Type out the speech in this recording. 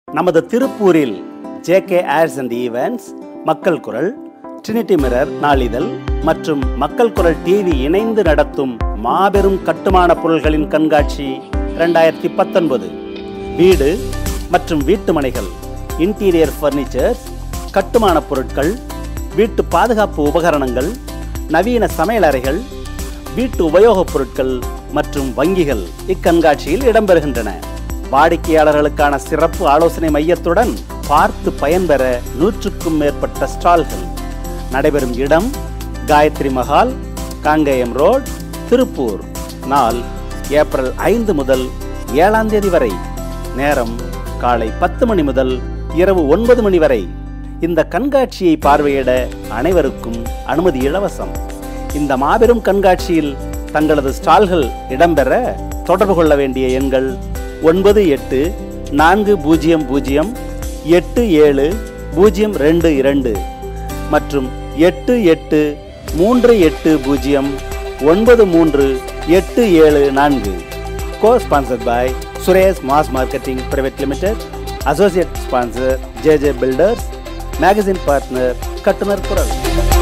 நமது திருப்பூரில் JK airs and events மக்கள் குரல் ட்ரினிட்டி மிரர் நாளிதழ் மற்றும் மக்கள் குரல் டிவி இணைந்து நடத்தும் மாபெரும் கட்டுமான பொருள்களின் கண்காட்சி இரண்டாயிரத்தி பத்தொன்பது வீடு மற்றும் வீட்டு மனைகள் இன்டீரியர் ஃபர்னிச்சர்ஸ் கட்டுமான பொருட்கள் வீட்டு பாதுகாப்பு உபகரணங்கள் நவீன சமையலறைகள் வீட்டு உபயோகப் பொருட்கள் மற்றும் வங்கிகள் இக்கண்காட்சியில் இடம்பெறுகின்றன வாடிக்கையாளர்களுக்கான சிறப்பு ஆலோசனை மையத்துடன் பார்த்து பயன்பெற நூற்றுக்கும் மேற்பட்ட ஸ்டால்கள் நடைபெறும் இடம் காயத்ரி மஹால் காங்கேயம் ரோட் திருப்பூர் நாள் ஏப்ரல் ஐந்து முதல் ஏழாம் தேதி வரை நேரம் காலை பத்து மணி முதல் இரவு ஒன்பது மணி வரை இந்த கண்காட்சியை பார்வையிட அனைவருக்கும் அனுமதி இலவசம் இந்த மாபெரும் கண்காட்சியில் தங்களது ஸ்டால்கள் இடம்பெற தொடர்பு கொள்ள வேண்டிய எண்கள் ஒன்பது எட்டு நான்கு பூஜ்ஜியம் பூஜ்ஜியம் எட்டு ஏழு பூஜ்ஜியம் ரெண்டு இரண்டு மற்றும் எட்டு எட்டு மூன்று எட்டு பூஜ்ஜியம் ஒன்பது மூன்று எட்டு ஏழு நான்கு co sponsored by Suresh mass marketing private limited associate sponsor J J builders magazine partner கட்டுனர் குரல்